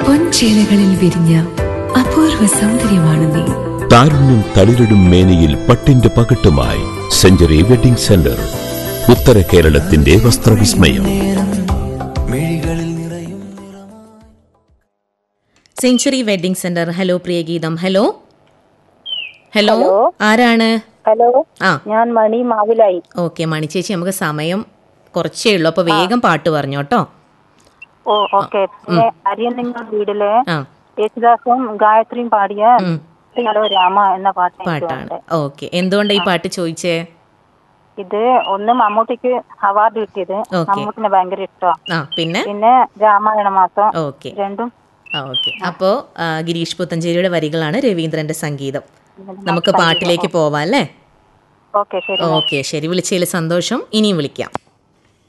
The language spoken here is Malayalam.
പൊൻചേലകളിൽ വിരിഞ്ഞ അപൂർവ സൗന്ദര്യമാണ് നീ താരുണ്യം തളിരിടും മേനിയിൽ പട്ടിന്റെ പകട്ടുമായി സെഞ്ചുറി വെഡിംഗ് സെന്റർ ഉത്തര കേരളത്തിന്റെ വസ്ത്രവിസ്മയം century wedding centre hello Priyageetham hello hello hello. ആരാണ് ഹലോ ആ ഞാൻ മണി മാവിലായി ഓക്കെ മണി ചേച്ചി നമുക്ക് സമയം കുറച്ചേ ഉള്ളൂ അപ്പൊ വേഗം പാട്ട് പറഞ്ഞോട്ടോ ഓ ഓക്കെ പിന്നെ അരിയന്നിങ്ങൾ വീടിലെ ആ യേശുദാസും ഗായത്രിയും പാടിയ ഉം. ഹലോ രാമ എന്ന പാട്ട് എനിക്ക് പാട്ടാണ് വേണ്ടേ. ഓക്കെ എന്തുകൊണ്ടാ ഈ പാട്ട് ചോദിച്ചേ ഇത് ഒന്ന് മമ്മൂട്ടിക്ക് അവാർഡ് കിട്ടിയത് ഓക്കെ. മമ്മൂട്ടിനെ ഭയങ്കര ഇഷ്ടമാണ് ആ പിന്നെ പിന്നെ രാമായണ മാസം ഓക്കെ രണ്ടും ആ ഓക്കെ അപ്പോ ആ, ഗിരീഷ് പുത്തഞ്ചേരിയുടെ വരികളാണ് രവീന്ദ്രന്റെ സംഗീതം നമുക്ക് പാട്ടിലേക്ക് പോവാം അല്ലേ ഓക്കെ ശരി ഓക്കെ ശരി വിളിച്ചതിൽ സന്തോഷം ഇനിയും വിളിക്കാം